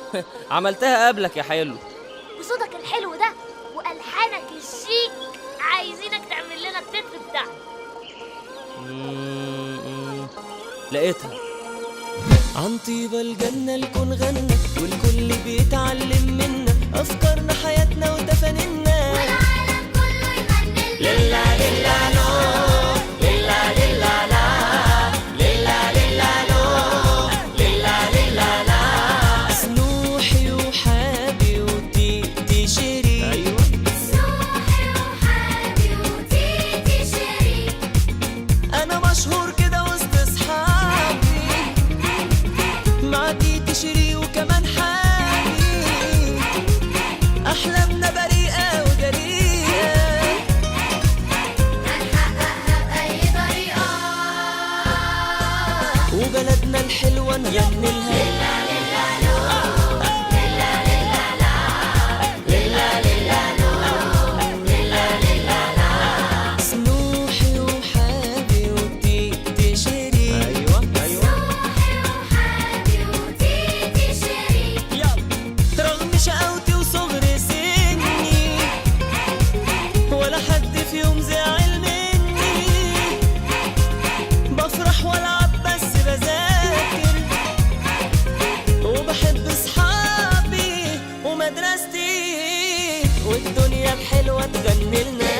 عملتها قبلك يا حلو بصوتك الحلو ده والحانك الشيك عايزينك تعمل لنا التتر بتاعنا مم، لقيتها عن طيبة الجنة الكون غنى والكل بيتعلم منا أفكارنا حياتنا وتفانينا والعالم كله يغني للا للا لو للا للا لا للا للا لو للا للا لا سنوحي وحابي وتيتي شيرين أيوة سوحي وحابي وتيتي شيرين انا مشهور كده وسط اصحابي مع تيتي شيري وكمان حالي احلامنا بريئه وجريئه هنحققها بأي طريقة وبلدنا الحلوه نغني لها سنوحي وحابي وتيتي شيري ايوه ايوه سوحي وحابي وتيتي شيرين يلا رغم شقاوتي وصغر سني ولا حد في يوم زعل مني بفرح والعب بس بذاكر وبحب اصحابي ومدرستي والدنيا الحلوه تغني لنا